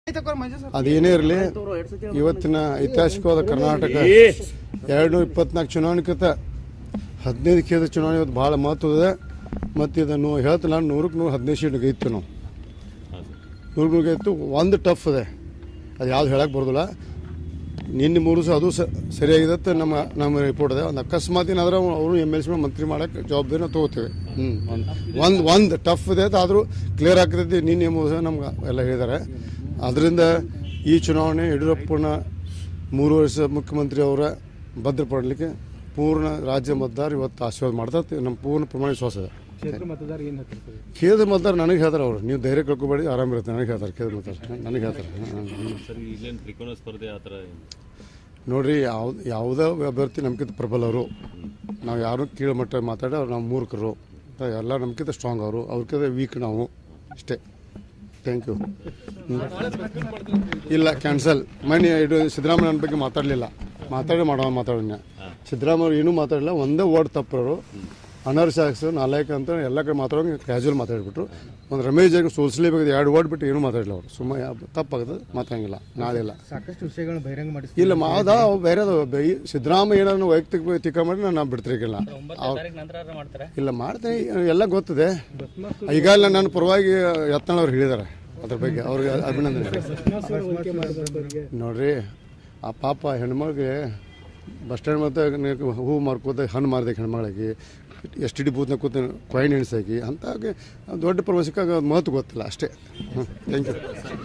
ಅದೇನೇ ಇರಲಿ ಇವತ್ತಿನ ಐತಿಹಾಸಿಕವಾದ ಕರ್ನಾಟಕ ಎರಡು ನೂರ ಇಪ್ಪತ್ನಾಲ್ಕು ಚುನಾವಣೆಗಿಂತ ಹದಿನೈದು ಕ್ಷೇತ್ರ ಚುನಾವಣೆ ಇವತ್ತು ಭಾಳ ಮಹತ್ವದ ಮತ್ತು ಇದನ್ನು ಹೇಳ್ತೀನಿ ನಾನು ನೂರಕ್ಕೆ ನೂರು ಹದಿನೈದು ಸೀಟ್ ಗೆದ್ದು ನಾವು ನೂರಕ್ಕೆ ನೂರು ಗೆದ್ದು ಒಂದು ಟಫ್ ಇದೆ ಅದು ಯಾವ್ದು ಹೇಳಕ್ಕೆ ಬರೋದಿಲ್ಲ ನಿನ್ನೆ ಮೂರು ಸಹ ಅದು ಸ- ಸರಿಯಾಗಿದೆ ಅಂತ ನಮ್ಮ ನಮ್ಮ ರಿಪೋರ್ಟ್ ಇದೆ ಒಂದು ಅಕಸ್ಮಾತ್ ಏನಾದ್ರೆ ಅವರು ಎಮ್ ಎಲ್ ಸಿ ಮಂತ್ರಿ ಮಾಡೋಕ್ಕೆ ಜವಾಬ್ದಾರಿ ನಾವು ತೊಗೋತೇವೆ ಹ್ಞೂ ಒಂದು ಒಂದು ಒಂದು ಟಫ್ ಇದೆ ಆದರೂ ಕ್ಲಿಯರ್ ಆಗ್ತೈತಿ ನಿನ್ನೆ ಮೂರು ಸಹ ನಮ್ಗೆ ಎಲ್ಲ ಹೇಳಿದ್ದಾರೆ ಅದರಿಂದ ಈ ಚುನಾವಣೆ ಯಡಿಯೂರಪ್ಪನ ಮೂರು ವರ್ಷ ಮುಖ್ಯಮಂತ್ರಿ ಅವರ ಭದ್ರಪಡಲಿಕ್ಕೆ ಪೂರ್ಣ ರಾಜ್ಯ ಮತದಾರ ಇವತ್ತು ಆಶೀರ್ವಾದ ಮಾಡ್ತಾರೆ ನಮ್ಮ ಪೂರ್ಣ ಪ್ರಮಾಣ ವಿಶ್ವಾಸ ಇದೆ ಕ್ಷೇತ್ರ ಮತದಾರ ಏನು ಹೇಳ್ತಿರ್ತಾರೆ ಖೇದ ಮತದಾರ ನನಗೆ ಹೇಳ್ತಾರೆ ಅವರು ನೀವು ಧೈರ್ಯ ಕಳ್ಕೊಬೇಡಿ ಆರಾಮಿರುತ್ತೆ ನನಗೆ ಹೇಳ್ತಾರೆ ಖೇದ ಮತದಾರ ನನಗೆ ಹೇಳ್ತಾರೆ ಹ್ಮ್, ಹ್ಮ್. ಸರ್ ಇಲ್ಲೇನು ತ್ರಿಕೋನ ಸ್ಪರ್ಧೆ ಆ ಥರ ಏನು? ನೋಡ್ರಿ ಯಾವ ಯಾವುದೇ ಅಭ್ಯರ್ಥಿ ನಮ್ಗಿಂತ ಪ್ರಬಲರು ನಾವು ಯಾರು ಕೀಳುಮಟ್ಟ ಮಾತಾಡಿ ಅವ್ರು ನಾವು ಮೂರ್ಖರು ಎಲ್ಲ ನಮ್ಗಿಂತ ಸ್ಟ್ರಾಂಗ್ ಅವರು ಅವ್ರಿಗಿಂತ ವೀಕ್ ನಾವು ಅಷ್ಟೇ ಥ್ಯಾಂಕ್ ಯು ಇಲ್ಲ ಕ್ಯಾನ್ಸಲ್ ಮನೆ ಇದು ಸಿದ್ದರಾಮಯ್ಯನ ಬಗ್ಗೆ ಮಾತಾಡಲಿಲ್ಲ ಮಾತಾಡಿ ಮಾಡೋ ಮಾತಾಡೋಣ ಸಿದ್ದರಾಮಯ್ಯ ಏನೂ ಮಾತಾಡಲಿಲ್ಲ ಒಂದೇ ವರ್ಡ್ ತಪ್ಪರು ಅನರ್ಹ ಶಾಸಕರು ನಾಲ್ಕು ಅಂತ ಎಲ್ಲ ಕಡೆ ಮಾತಾಡೋಂಗೆ ಕ್ಯಾಶುವಲ್ ಮಾತಾಡ್ಬಿಟ್ರು ಒಂದು ರಮೇಶ್ ಜಾಗ ಸೋಲಿಸಲೇಬೇಕು ಎರಡು ವರ್ಡ್ ಬಿಟ್ಟು ಏನೂ ಮಾತಾಡಲಿಲ್ಲ ಅವರು ಸುಮ್ಮನೆ ತಪ್ಪಾಗುತ್ತೆ ಮಾತಾಡಂಗಿಲ್ಲ ನಾಳೆ ಇಲ್ಲ ಸಾಕಷ್ಟು ವಿಷಯಗಳನ್ನ ಬಹಿರಂಗ ಮಾಡಿ ಇಲ್ಲ ಮಾ- ಅದ ಅವು ಬೇರೆ ಅದಾವ. ಬೈ ಸಿದ್ದರಾಮಯ್ಯ ಏನಾದ್ರು ವೈಯಕ್ತಿಕ ಟೀಕಾ ಮಾಡಿ ನಾನು ಬಿಡ್ತಿರ್ಕಿಲ್ಲ ಇಲ್ಲ ಮಾಡ್ತೀನಿ ಎಲ್ಲ ಗೊತ್ತಿದೆ ಈಗಾಗಲೇ ನನ್ನ ಪರವಾಗಿ ಯತ್ನಾಳ್ ಅವ್ರು ಹೇಳಿದ್ದಾರೆ ಅದ್ರ ಬಗ್ಗೆ ಅವ್ರಿಗೆ ಅಭಿನಂದನೆ ನೋಡ್ರಿ ಆ ಪಾಪ ಹೆಣ್ಮಗಳಿಗೆ ಬಸ್ ಸ್ಟ್ಯಾಂಡ್ ಮತ್ತು ಹೂ ಮಾರ್ಕೋತ ಹಣ್ಣು ಮಾರ್ದೆ ಹೆಣ್ಮಗಳಿಗೆ ಎಸ್ ಟಿ ಡಿ ಬೂತ್ನ ಕೂತ ಕಾಯಿನ್ ಎಣಿಸಾಕಿ ಅಂತ ದೊಡ್ಡ ಪ್ರವಾಸಕ್ಕೆ ಮಹತ್ವ ಗೊತ್ತಿಲ್ಲ ಅಷ್ಟೇ ಥ್ಯಾಂಕ್ ಯು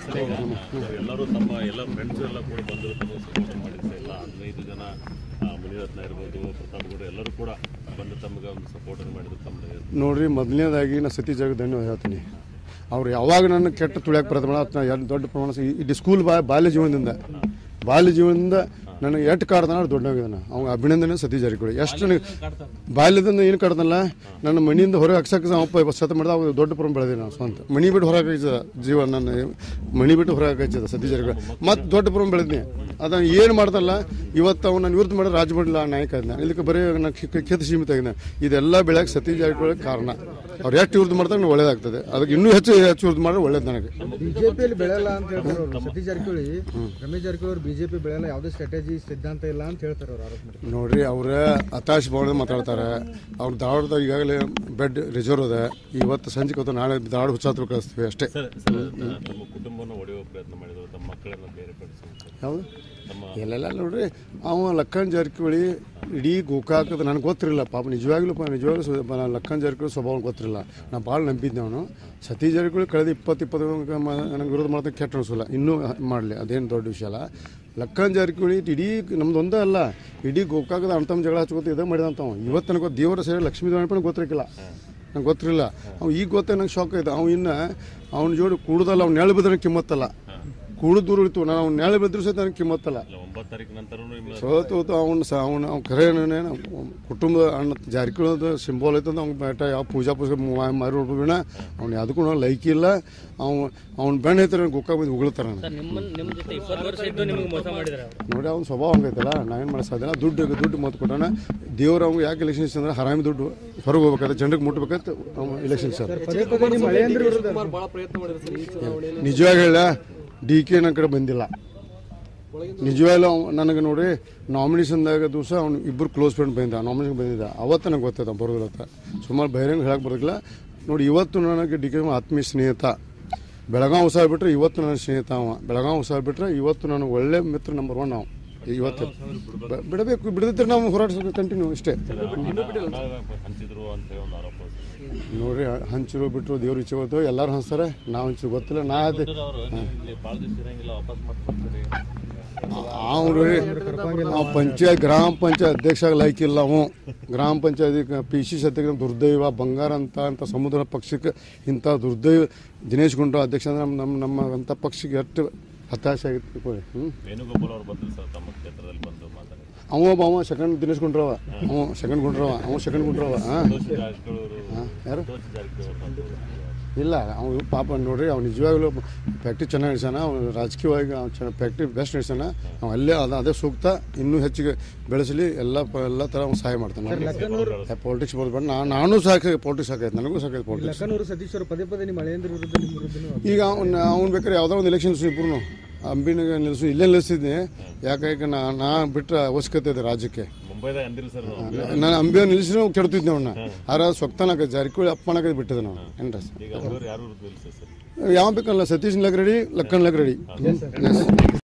ಎಲ್ಲರೂ ತಮ್ಮ ಎಲ್ಲ ಫ್ರೆಂಡ್ಸ್ ಎಲ್ಲ ಕೂಡ ಬಂದರು ತಮಗೆ ಸಪೋರ್ಟ್ ಮಾಡಿದ್ರು ಎಲ್ಲ ಹದಿನೈದು ಜನ ಆ, ಮುನಿರತ್ನ ಇರ್ಬೋದು ಪ್ರತಾಪ್ ಗೌಡ ಎಲ್ಲರೂ ಕೂಡ ಬಂದು ತಮಗೆ ಒಂದು ಸಪೋರ್ಟ್ ಮಾಡಿದ್ರು ತಮ್ಮ ನೋಡ್ರಿ ಮೊದಲನೇದಾಗಿ ನಾ ಸತೀಶ್ ಜಾಗ ಧನ್ಯವಾದ ಹೇಳ್ತೀನಿ ಅವ್ರು ಯಾವಾಗ ನನ್ನ ಕೆಟ್ಟ ತುಳಿಯಕ್ಕೆ ಪ್ರಯತ್ನ ಮಾಡ್ತಾರೆ ನಾ ಎರಡು ದೊಡ್ಡ ಪ್ರಮಾಣ ಸ- ಇಡೀ ಸ್ಕೂಲ್ ಬಾ ಬಾಲ್ಯ ಜೀವನದಿಂದ ಬಾಲ್ಯ ಜೀವನದಿಂದ ನನಗೆ ಎಷ್ಟು ಕಾಡ್ತಾನ ಅಷ್ಟು ದೊಡ್ಡವಾಗಿದ್ದಾನೆ ಅವ್ನು ಅಭಿನಂದನೆ ಸತೀಶ್ ಜಾರಕಿಹೊಳಿ ಎಷ್ಟು ನನಗೆ ಬಾಲ್ಯದಿಂದ ಏನು ಕಾಡ್ತಾನಲ್ಲ ನನ್ನ ಮನೆಯಿಂದ ಹೊರಗೆ ಹಾಕ್ಸಕ್ಕೆ ಅಪ್ಪ ಸತ ಮಾಡಿದ ಅವಾಗ ದೊಡ್ಡ ಪ್ರಮಾಣ ಬೆಳೆದಿನಿ ನಾನು ಸ್ವಂತ ಮಣಿ ಬಿಟ್ಟು ಹೊರಗೆ ಹಾಕಿದ ಜೀವನ ನನ್ನ ಮಣಿ ಬಿಟ್ಟು ಹೊರಗೆ ಹಾಕಿದ ಸತೀಶ್ ಜಾರಕಿಹೊಳಿ ಮತ್ತು ದೊಡ್ಡ ಪ್ರಮಾಣ ಬೆಳೆದಿನಿ ಅದನ್ನು ಏನು ಮಾಡ್ದಲ್ಲ ಇವತ್ತು ಅವ್ನು ನಾನು ವಿರುದ್ಧ ಮಾಡಿ ರಾಜ ಮಾಡಲಿಲ್ಲ ನಾಯಕ ಅದನ್ನ ಇದಕ್ಕೆ ಬರೀ ನಾನು ಕ್ಷೇತ್ರ ಸೀಮಿತ ಆಗಿದೆ ಇದೆಲ್ಲ ಬೆಳೆಯಕ್ಕೆ ಸತೀಶ್ ಜಾರಕಿಹೊಳಿ ಕಾರಣ ಅವ್ರು ಎಷ್ಟು ವಿರುದ್ಧ ಮಾಡ್ತಾರೆ ನನಗೆ ಒಳ್ಳೇದಾಗ್ತದೆ ಅದಕ್ಕೆ ಇನ್ನೂ ಹೆಚ್ಚು ಹೆಚ್ಚು ವಿರುದ್ಧ ಮಾಡಿದ್ರೆ ಒಳ್ಳೇದು ನನಗೆ ಬಿಜೆಪಿಯಲ್ಲಿ ಬೆಳೆಯಲ್ಲ ಅಂತ ಹೇಳ್ತಾರೆ ಅವರು ಸತೀಶ್ ಜಾರಕಿಹೊಳಿ ರಮೇಶ್ ಜಾರಕಿಹೊಳಿ ಅವರು ಬಿಜೆಪಿ ಬೆಳೆಯಲ್ಲ ಯಾವುದೇ ಸ್ಟ್ರಾಟಜಿ ಸಿದ್ಧಾಂತ ಇಲ್ಲ ಅಂತ ಹೇಳ್ತಾರೆ ಅವರು ಆರೋಪ ಮಾಡ್ತಾರೆ ನೋಡ್ರಿ ಅವ್ರ ಹತಾಶ್ ಭಾವನೆ ಮಾತಾಡ್ತಾರೆ ಅವ್ರ ಧಾರವಾಡದಾಗ ಈಗಾಗಲೇ ಬೆಡ್ ರಿಸರ್ವ್ ಇದೆ ಇವತ್ತು ಸಂಜೆ ಹೊತ್ತು ನಾಳೆ ಧಾರವಾಡ ಹುಚ್ಚಾತ್ರ ಕಳಿಸ್ತೀವಿ ಅಷ್ಟೇ ಸರ್ ಸರ್ ತಮ್ಮ ಕುಟುಂಬವನ್ನು ಒಡೆಯುವ ಪ್ರಯತ್ನ ಮಾಡಿದ್ರು ತಮ್ಮ ಮಕ್ಕಳನ್ನು ಬೇರೆಪಡಿಸಿ ಯಾವುದು ತಮ್ಮ ಎಲ್ಲೆಲ್ಲ ನೋಡ್ರಿ ಅವ ಲಕ್ಕನ್ ಜಾರಕಿಹೊಳಿ ಇಡೀ ಗೋಕಾಕದ ನನಗೆ ಗೊತ್ತಿರಲಿಲ್ಲ ಪಾಪ ನಿಜವಾಗ್ಲೂ ಪ- ನಿಜವಾಗ್ಲೂ ಸು- ಪ- ನಾನು ಲಕ್ಕನ್ ಜಾರಕಿಹೊಳಿ ಸ್ವಭಾವ ಗೊತ್ತಿರಲಿಲ್ಲ ನಾನು ಭಾಳ ನಂಬಿದ್ದೆ ಅವನು ಸತೀಶ್ ಜಾರಕಿಹೊಳಿ ಕಳೆದ ಇಪ್ಪತ್ತು ಇಪ್ಪತ್ತು ನನಗೆ ವಿರೋಧ ಮಾಡ್ತಾ ಕೆಟ್ಟ ಅನಿಸಲ್ಲ ಇನ್ನೂ ಮಾಡಲಿ ಅದೇನು ದೊಡ್ಡ ವಿಷಯ ಅಲ್ಲ ಲಕ್ಕನ್ ಜಾರಕಿಹೊಳಿ ಇಡೀ ನಮ್ದು ಒಂದೇ ಅಲ್ಲ ಇಡೀ ಗೋಕಾಕದ ಅಣ್ತಮ್ಮ ಜಗಳ ಹಚ್ಕೋತ ಇದೇ ಮಾಡಿದಂತವ ಇವತ್ತು ನನಗೆ ಗೊತ್ತು ದೇವರ ಸೇರಿ ಲಕ್ಷ್ಮೀ ದೇವಣ್ಣ ಗೊತ್ತಿರಲಿಲ್ಲ ನಂಗೆ ಗೊತ್ತಿರಲಿಲ್ಲ ಅವ್ನು ಈಗ ಗೊತ್ತೇ ನಂಗೆ ಶಾಕ್ ಆಯ್ತು ಅವ್ನು ಇನ್ನು ಅವ್ನ ಜೋಡಿ ಕೂಡುದಲ್ಲ ಅವ್ನು ನೆಳ ಬಿದ್ರೆ ಕಿಮ್ಮತ್ತಲ್ಲ ಕೂಡು ದೂರ ಇತ್ತು ನಾನು ಅವ್ನು ನೆಳ ಬಿದ್ದರೂ ಸಹಿತ ನನಗೆ ಕಿಮ್ಮತ್ತಲ್ಲ ಇಲ್ಲ, ಒಂಬತ್ತು ತಾರೀಕು ನಂತರನೂ ನಿಮ್ಮ ಸೋತು ಅವನು ಸ ಅವನು ಅವ್ನು ಖರೆ ಕುಟುಂಬ ಅಣ್ಣ ಜಾರಕಿಹೊಳಿ ಸಿಂಬಲ್ ಐತಂದ ಅವ್ನು ಬೇಟ ಯಾವ ಪೂಜಾ ಪೂಜೆ ಮಾರಿ ಬಿಡ ಅವ್ನು ಯಾವುದಕ್ಕೂ ಲೈಕಿ ಇಲ್ಲ ಅವ್ನು ಅವ್ನು ಬೆಣ್ಣ ಐತಾರೆ ಗುಕ್ಕ ಬಂದು ಉಗುಳ್ತಾರೆ ನನಗೆ ನಿಮ್ಮ ನಿಮ್ಮ ಜೊತೆ ಇಪ್ಪತ್ತು ವರ್ಷ ಇದ್ದು ನಿಮಗೆ ಮೋಸ ಮಾಡಿದ್ರೆ ಅವರು ನೋಡಿ ಅವ್ನ ಸ್ವಭಾವ ಹಂಗೈತಲ್ಲ ನಾವೇನು ಮಾಡೋ ಸಾಧ್ಯ ಇಲ್ಲ. ದುಡ್ಡು ದುಡ್ಡು ಮತ್ ಕೊಟ್ಟಾನ ದೇವ್ರು ಅವ್ನು ಯಾಕೆ ಎಲೆಕ್ಷನ್ಸ್ ಅಂದ್ರೆ ಹರಾಮಿ ದುಡ್ಡು ಹೊರಗೆ ಹೋಗ್ಬೇಕಾದ್ರೆ ಜನರಿಗೆ ಮುಟ್ಬೇಕಂತ ಅವ್ನು ಎಲೆಕ್ಷನ್ ಸರ್ ಪದೇ ಪದೇ ನಿಮ್ಮ ಹಳೆಯಂದ್ರ ವಿರುದ್ಧ ನಿಜವಾಗಿ ಹೇಳ ಡಿ ಕೆ ನನ್ನ ಕಡೆ ಬಂದಿಲ್ಲ ನಿಜವಾಗ್ಲೂ ಅವ್ನು ನನಗೆ ನೋಡಿ ನಾಮಿನೇಷನ್ದಾಗ ದಿವಸ ಅವ್ನು ಇಬ್ಬರು ಕ್ಲೋಸ್ ಫ್ರೆಂಡ್ ಬಂದಿದ್ದ ನಾಮಿನೇಷನ್ ಬಂದಿದ್ದ ಅವತ್ತು ನನಗೆ ಗೊತ್ತೈತೆ ಅವ್ನು ಬರೋದಿಲ್ಲ ಅಂತ ಸುಮಾರು ಬಹಿರಂಗ ಹೇಳಕ್ಕೆ ಬರೋದಿಲ್ಲ ನೋಡಿ ಇವತ್ತು ನನಗೆ ಡಿ ಕೆ ಆತ್ಮೀಯ ಸ್ನೇಹಿತ ಬೆಳಗಾವಿ ಹೊಸ ಬಿಟ್ಟರೆ ಇವತ್ತು ನನ್ನ ಸ್ನೇಹಿತ ಅವ ಬೆಳಗಾವಿ ಹೊಸ ಬಿಟ್ಟರೆ ಇವತ್ತು ನನಗೆ ಒಳ್ಳೆ ಮಿತ್ರ ನಂಬರ್ ಒನ್ ನಾವು ಇವತ್ತು ಬ- ಬಿಡಬೇಕು ಬಿಡದಿದ್ರೆ ನಾವು ಹೋರಾಟ ಕಂಟಿನ್ಯೂ ಇಷ್ಟೇ ಹಂಚಿದ್ರು ಅಂತ ಹೇಳಿ ಒಂದು ಆರೋಪ ನೋಡ್ರಿ ಹಂಚಿರು ಬಿಟ್ಟರು ದೇವ್ರು ಇಚ್ಛೆ ಹೋಯ್ತು ಎಲ್ಲರೂ ಹಂಚ್ತಾರೆ ನಾವು ಹಂಚು ಗೊತ್ತಿಲ್ಲ ನಾ ಅದೇ ಅವರು ಇಲ್ಲಿ ಭಾಳ ದಿವಸ ಇರಂಗಿಲ್ಲ ವಾಪಸ್ ಮಾಡ್ಕೊಡ್ತೀರಿ ಅವ್ನು ನಾವು ಪಂಚಾಯತ್ ಗ್ರಾಮ ಪಂಚಾಯತ್ ಅಧ್ಯಕ್ಷ ಲೈಕ್ ಇಲ್ಲ ಅವು ಗ್ರಾಮ ಪಂಚಾಯತ್ ಪಿ ಸಿ ಸತ್ಯಕ್ಕೆ ದುರ್ದೈವ ಬಂಗಾರ ಅಂತ ಅಂತ ಸಮುದ್ರ ಪಕ್ಷಕ್ಕೆ ಇಂಥ ದುರ್ದೈವ ದಿನೇಶ್ ಗುಂಡ್ರು ಅಧ್ಯಕ್ಷ ಅಂದ್ರೆ ನಮ್ಮ ನಮ್ಮ ನಮ್ಮ ಅಂಥ ಪಕ್ಷಕ್ಕೆ ಎಷ್ಟು ಹತಾಶೆ ಆಗಿತ್ತು ಹ್ಞೂ ವೇಣುಗೋಪಾಲ್ ಅವರು ಬಂದರು ಸರ್ ತಮ್ಮ ಕ್ಷೇತ್ರದಲ್ಲಿ ಬಂದು ಮಾತಾಡಿ ಅವ ಒಬ್ಬ ಅವ ಸೆಕೆಂಡ್ ದಿನೇಶ್ ಗುಂಡ್ರವ ಅವ ಸೆಕೆಂಡ್ ಗುಂಡ್ರವ ಅವ ಸೆಕೆಂಡ್ ಗುಂಡ್ರವ ಹಾಂ ದೋಷಿ ಜಾರಕಿಹೊಳಿ ಅವರು ಯಾರು ದೋಷಿ ಜಾರಕಿಹೊಳಿ ಅವರು ಬಂದು ಇಲ್ಲ ಅವನು ಪಾಪ ನೋಡ್ರಿ ಅವ್ನು ನಿಜವಾಗ್ಲೂ ಫ್ಯಾಕ್ಟ್ರಿ ಚೆನ್ನಾಗಿ ನಡೆಸಾನ ಅವ್ನು ರಾಜಕೀಯವಾಗಿ ಅವ್ನು ಚೆನ್ನಾಗಿ ಫ್ಯಾಕ್ಟ್ರಿ ಬೆಸ್ಟ್ ನಡೆಸಾನ ಅವ್ನು ಅಲ್ಲೇ ಅದು ಅದೇ ಸೂಕ್ತ ಇನ್ನೂ ಹೆಚ್ಚಿಗೆ ಬೆಳೆಸಲಿ ಎಲ್ಲ ಪ- ಎಲ್ಲ ಥರ ಅವ್ನು ಸಹಾಯ ಮಾಡ್ತಾನೆ ಲಕ್ಕನೂರು ಪಾಲಿಟಿಕ್ಸ್ ಬರ್ಬೇಡ ನಾನು ನಾನು ಸಾಕ ಪಾಲಿಟಿಕ್ಸ್ ಸಾಕೈತೆ ನನಗೂ ಸಾಕೈತೆ ಪಾಲಿಟಿಕ್ಸ್ ಲಕ್ಕನೂರು ಸತೀಶ್ ಅವರು ಪದೇ ಪದೇ ನಿಮ್ಮ ಮಳೆಯಂದ್ರ ವಿರುದ್ಧ ನಿಮ್ಮ ವಿರುದ್ಧನೂ ಈಗ ಅವ್ನು ಅವ್ನು ಬೇಕಾದ್ರೆ ಯಾವುದೋ ಒಂದು ಎಲೆಕ್ಷನ್ಸ್ ಇಬ್ರು ಅಂಬಿನಾಗ ನಿಲ್ಲಿಸು ಇಲ್ಲೇ ನಿಲ್ಲಿಸಿದ್ನಿ ಯಾಕೆ ನಾ ನಾ ಬಿಟ್ಟರೆ ಅವಶ್ಯಕತೆ ಇದೆ ರಾಜ್ಯಕ್ಕೆ ಮುಂಬೈದಾಗ ಅಂದಿರಿ ಸರ್ ನಾವು ನಾನು ಅಂಬಿಯ ನಿಲ್ಲಿಸಿದ್ರೆ ಕೆಡ್ತಿದ್ದೆ ಅವನ್ನ ಆರ ಸೊಕ್ತನಾಗ ಜಾರಕಿಹೊಳಿ ಅಪ್ಪನಾಗ ಬಿಟ್ಟಿದ್ದೆ ನಾವು ಏನ್ರ ಈಗ ಅವ್ರು ಯಾರು ವಿರುದ್ಧ ಇಲ್ಲ ಸರ್ ಯಾವ ಬೇಕಲ್ಲ ಸತೀಶ್ ಲಗ್ರಡಿ ಲಕ್ಕನ್ ಲಗ್ರಡಿ